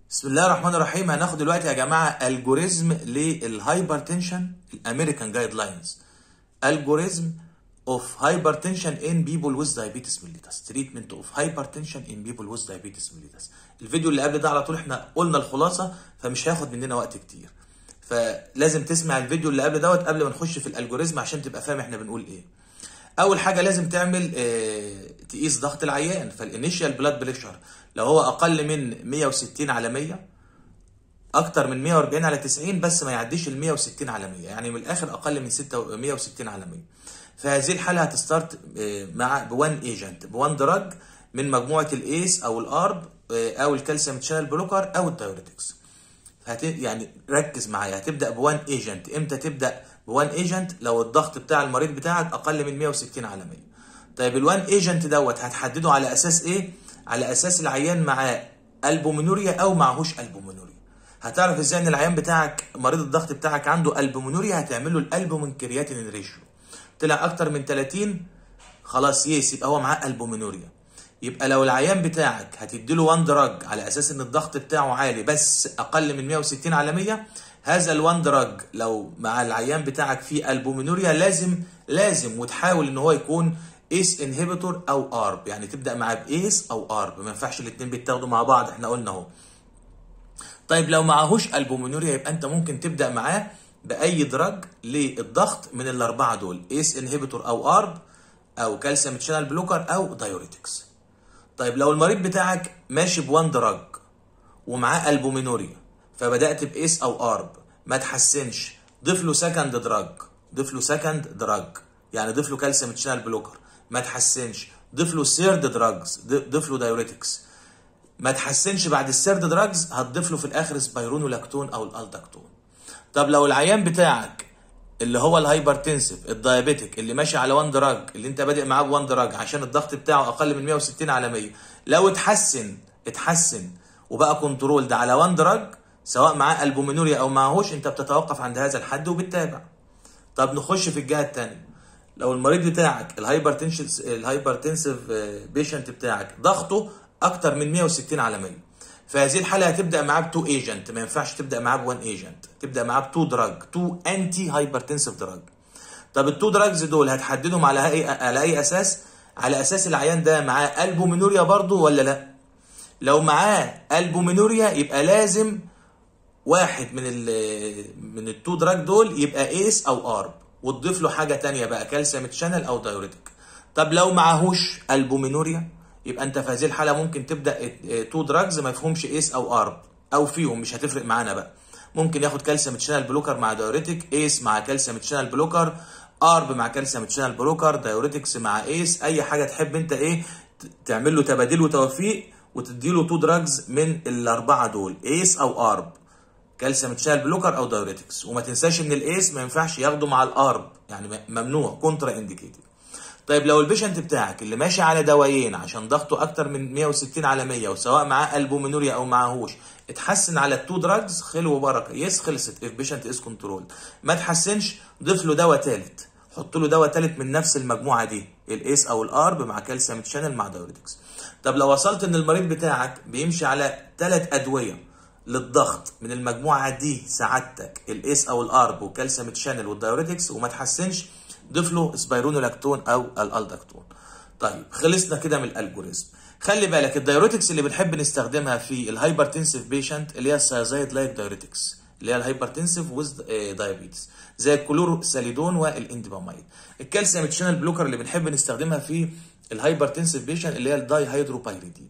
بسم الله الرحمن الرحيم هناخد دلوقتي يا جماعه الجوريزم للهايبرتنشن الامريكان جايد لاينز الجوريزم اوف هايبرتنشن ان بيبول ويز دايابيتس ميليتس تريتمنت اوف هايبرتنشن ان بيبول ويز دايابيتس ميليتس الفيديو اللي قبل ده على طول احنا قلنا الخلاصه فمش هياخد مننا وقت كتير فلازم تسمع الفيديو اللي قبل دوت قبل ما نخش في الالجوريزم عشان تبقى فاهم احنا بنقول ايه اول حاجه لازم تعمل اه تقيس ضغط العيان فالانيشال بلاد بريشر لو هو اقل من 160 على 100 اكتر من 140 على 90 بس ما يعديش ال 160 على 100 يعني من الاخر اقل من 6 160 على 100 في هذه الحاله هتستارت مع بوان ايجنت بوان دراج من مجموعه الايس او الارب او الكالسيوم شانل بلوكر او الدايوريتكس هت يعني ركز معايا هتبدا بوان ايجنت امتى تبدا بوان ايجنت لو الضغط بتاع المريض بتاعك اقل من 160 على 100 طيب الوان ايجنت دوت هتحدده على اساس ايه على اساس العيان معاه البومينوريا او معهوش البومينوريا هتعرف ازاي ان العيان بتاعك مريض الضغط بتاعك عنده البومينوريا هتعمل له الالبومين كرياتين ريشيو طلع اكتر من 30 خلاص يس يبقى هو معاه البومينوريا يبقى لو العيان بتاعك هتدي له وان دراج على اساس ان الضغط بتاعه عالي بس اقل من 160 على 100 هذا الوان دراج لو مع العيان بتاعك فيه البومينوريا لازم لازم وتحاول ان هو يكون ايس انهبيتور او ارب يعني تبدا معاه بايس او ارب ما ينفعش الاثنين بيتاخدوا مع بعض احنا قلنا اهو طيب لو معهوش البومينوريا يبقى انت ممكن تبدا معاه باي دراج للضغط من الاربعه دول ايس انهبيتور او ارب او كالسيوم شانل بلوكر او دايوريتكس طيب لو المريض بتاعك ماشي بوان دراج ومعاه البومينوريا فبدات بايس او ارب ما تحسنش ضيف له سكند دراج ضيف له سكند دراج يعني ضيف له كالسيوم شانل بلوكر ما تحسنش ضيف له سيرد دراجز ضيف له دايوريتكس ما تحسنش بعد السيرد دراجز هتضيف له في الاخر سبايرونولاكتون او الالدكتون طب لو العيان بتاعك اللي هو الهايبرتنسيف الدايابيتك اللي ماشي على وان دراج اللي انت بادئ معاه بوان دراج عشان الضغط بتاعه اقل من 160 على 100 لو اتحسن اتحسن وبقى كنترول ده على وان دراج سواء معاه البومينوريا او معهوش انت بتتوقف عند هذا الحد وبتتابع طب نخش في الجهه الثانيه لو المريض بتاعك الهايبرتنشن الهايبرتنسيف بيشنت بتاعك ضغطه اكتر من 160 على 100 في هذه الحاله هتبدا معاه بتو ايجنت ما ينفعش تبدا معاه بوان ايجنت تبدا معاه بتو دراج تو انتي هايبرتنسيف دراج طب التو دراجز دول هتحددهم على اي على اي اساس على اساس العيان ده معاه البومينوريا برضه ولا لا لو معاه البومينوريا يبقى لازم واحد من ال من التو دراج دول يبقى ايس او ارب وتضيف له حاجه تانية بقى كالسيوم شانل او دايوريتك طب لو معهوش البومينوريا يبقى انت في هذه الحاله ممكن تبدا تو دراجز ما يفهمش ايس او ارب او فيهم مش هتفرق معانا بقى ممكن ياخد كالسيوم شانل بلوكر مع دايوريتك ايس مع كالسيوم شانل بلوكر ارب مع كالسيوم شانل بلوكر دايوريتكس مع ايس اي حاجه تحب انت ايه تعمل له تبادل وتوفيق وتدي له تو دراجز من الاربعه دول ايس او ارب كالسيوم شانل بلوكر او دايوريتكس وما تنساش ان الايس ما ينفعش ياخده مع الارب يعني ممنوع كونترا انديكيتد طيب لو البيشنت بتاعك اللي ماشي على دوايين عشان ضغطه اكتر من 160 على 100 وسواء معاه البومينوريا او معهوش اتحسن على التو دراجز خلو وبركه يس خلصت اف بيشنت از كنترول ما تحسنش ضيف له دواء ثالث حط له دواء ثالث من نفس المجموعه دي الايس او الارب مع كالسيوم شانل مع دايوريتكس طب لو وصلت ان المريض بتاعك بيمشي على ثلاث ادويه للضغط من المجموعه دي سعادتك الايس او الارب والكالسيوم شانل والدايوريتكس وما تحسنش ضيف له سبايرونولاكتون او الالدكتون طيب خلصنا كده من الالجوريزم خلي بالك الدايوريتكس اللي بنحب نستخدمها في الهايبرتنسيف بيشنت اللي هي السايزايد لايك دايوريتكس اللي هي الهايبرتنسيف ويز دايابيتس زي الكلوروساليدون والاندبامايد الكالسيوم شانل بلوكر اللي بنحب نستخدمها في الهايبرتنسيف بيشنت اللي هي الداي هيدروبايريدين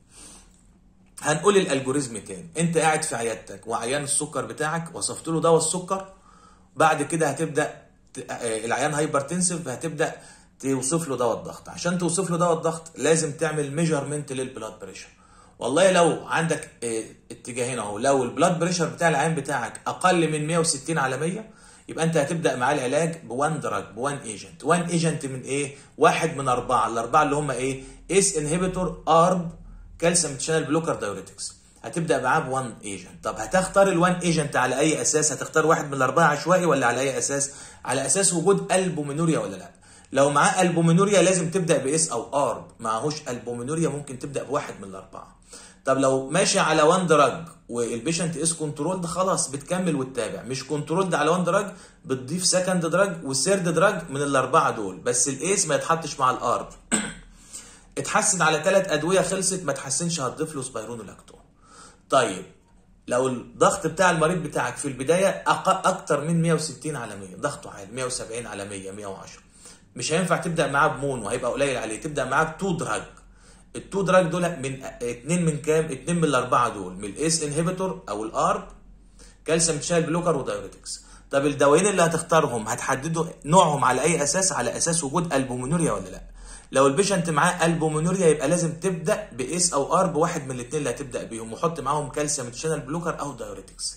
هنقول الالجوريزم تاني انت قاعد في عيادتك وعيان السكر بتاعك وصفت له دواء السكر بعد كده هتبدا العيان هايبرتنسيف هتبدا توصف له دواء الضغط عشان توصف له دواء الضغط لازم تعمل ميجرمنت للبلاد بريشر والله لو عندك اتجاهين اهو لو البلاد بريشر بتاع العيان بتاعك اقل من 160 على 100 يبقى انت هتبدا معاه العلاج بوان دراج بوان ايجنت وان ايجنت من ايه واحد من اربعه الاربعه اللي هم ايه اس انهبيتور ارب كالسيوم شانل بلوكر دايوريتكس هتبدا معاه بوان ايجنت طب هتختار الوان ايجنت على اي اساس هتختار واحد من الاربعه عشوائي ولا على اي اساس على اساس وجود البومينوريا ولا لا لو معاه البومينوريا لازم تبدا باس او ارب معهوش البومينوريا ممكن تبدا بواحد من الاربعه طب لو ماشي على وان دراج والبيشنت از كنترولد خلاص بتكمل وتتابع مش كنترولد على وان دراج بتضيف سكند دراج والثيرد دراج من الاربعه دول بس الايس ما يتحطش مع الارب اتحسن على ثلاث ادويه خلصت ما تحسنش هتضيف له سبايرونولاكتون طيب لو الضغط بتاع المريض بتاعك في البدايه أق... اكتر من 160 على 100 ضغطه عالي 170 على 100 110 مش هينفع تبدا معاه بمون وهيبقى قليل عليه تبدا معاه بتو دراج التو دراج دول من اتنين من كام؟ اتنين من الاربعه دول من الاس انهبيتور او الارب كالسيوم شانل بلوكر ودايوريتكس طب الدوايين اللي هتختارهم هتحددوا نوعهم على اي اساس على اساس وجود البومينوريا ولا لا لو البيشنت معاه البومينوريا يبقى لازم تبدا باس او ارب واحد من الاثنين اللي هتبدا بيهم وحط معاهم كالسيوم شانل بلوكر او دايوريتكس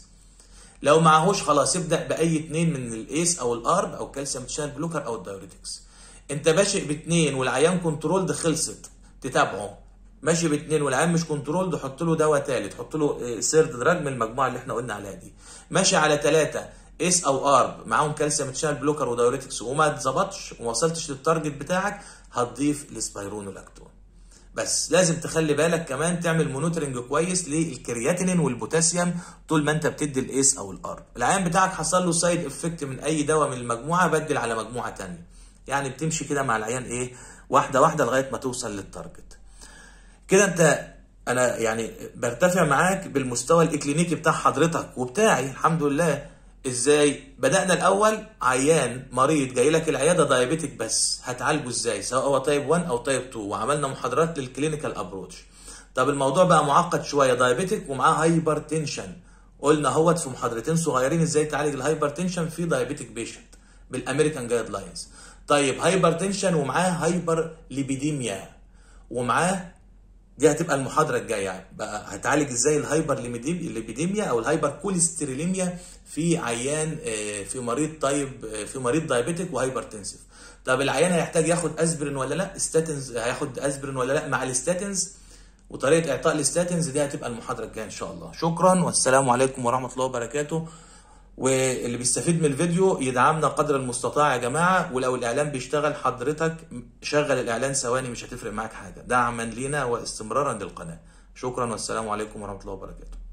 لو معهوش خلاص ابدا باي اثنين من الايس او الارب او كالسيوم شانل بلوكر او الدايوريتكس انت باشئ باثنين والعيان كنترولد خلصت تتابعه ماشي باثنين والعيان مش كنترولد حط له دواء ثالث حط له سيرد دراج من المجموعه اللي احنا قلنا عليها دي ماشي على ثلاثه اس او ارب معاهم كالسيوم شانل بلوكر ودايوريتكس وما اتظبطش وما وصلتش للتارجت بتاعك هتضيف السبايرونولاكتون بس لازم تخلي بالك كمان تعمل مونيتورنج كويس للكرياتينين والبوتاسيوم طول ما انت بتدي الايس او الارب العيان بتاعك حصل له سايد افكت من اي دواء من المجموعه بدل على مجموعه ثانيه يعني بتمشي كده مع العيان ايه واحده واحده لغايه ما توصل للتارجت كده انت انا يعني برتفع معاك بالمستوى الاكلينيكي بتاع حضرتك وبتاعي الحمد لله ازاي بدانا الاول عيان مريض جاي لك العياده دايابيتك بس هتعالجه ازاي سواء هو تايب 1 او تايب 2 وعملنا محاضرات للكلينيكال ابروتش طب الموضوع بقى معقد شويه دايابيتك ومعاه هايبر تنشن قلنا هوت في محاضرتين صغيرين ازاي تعالج الهايبر تنشن في دايابيتك بيشنت بالامريكان جايد لاينز طيب هايبر تنشن ومعاه هايبر ليبيديميا ومعاه دي هتبقى المحاضره الجايه بقى هتعالج ازاي الهايبر ليبيديميا او الهايبر كوليستروليميا في عيان في مريض طيب في مريض دايابيتك وهايبر تنسيف طب العيان هيحتاج ياخد اسبرين ولا لا ستاتنز هياخد اسبرين ولا لا مع الستاتنز وطريقه اعطاء الستاتنز دي هتبقى المحاضره الجايه ان شاء الله شكرا والسلام عليكم ورحمه الله وبركاته واللي بيستفيد من الفيديو يدعمنا قدر المستطاع يا جماعه ولو الاعلان بيشتغل حضرتك شغل الاعلان ثواني مش هتفرق معاك حاجه دعما لينا واستمرارا للقناه شكرا والسلام عليكم ورحمه الله وبركاته